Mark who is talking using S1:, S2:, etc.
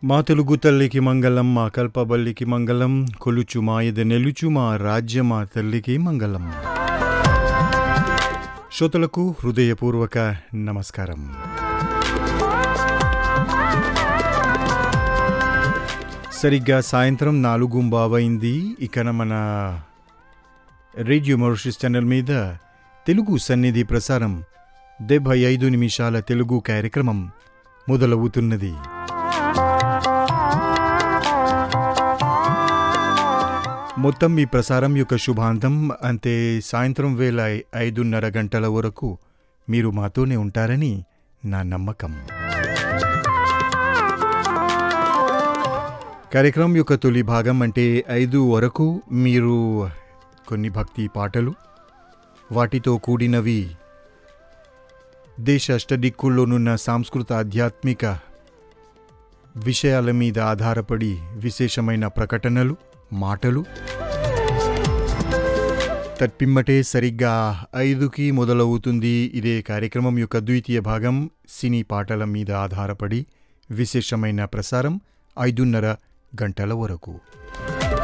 S1: మా తెలుగు తల్లికి మంగళం మా కల్పబల్లికి మంగళం కొలుచు మా ఇది నెలుచు మా రాజ్య మా తల్లికి మంగళం శ్రోతలకు హృదయపూర్వక నమస్కారం సరిగ్గా సాయంత్రం నాలుగు బావైంది ఇక మన రేడియో మోరిషస్ ఛానల్ మీద తెలుగు సన్నిధి ప్రసారం డెబ్భై ఐదు నిమిషాల తెలుగు కార్యక్రమం మొదలవుతున్నది మొత్తం ఈ ప్రసారం యొక్క శుభాంతం అంటే సాయంత్రం వేళ ఐదున్నర గంటల వరకు మీరు మాతోనే ఉంటారని నా నమ్మకం కార్యక్రమం యొక్క తొలి భాగం అంటే ఐదు వరకు మీరు కొన్ని భక్తి పాటలు వాటితో కూడినవి దేశ అష్టదిక్కుల్లోనున్న సాంస్కృత ఆధ్యాత్మిక విషయాల మీద ఆధారపడి విశేషమైన ప్రకటనలు మాటలు తట్పిమ్మటే సరిగ్గా ఐదుకి మొదలవుతుంది ఇదే కార్యక్రమం యొక్క ద్వితీయ భాగం సినీ పాటల మీద ఆధారపడి విశేషమైన ప్రసారం ఐదున్నర గంటల వరకు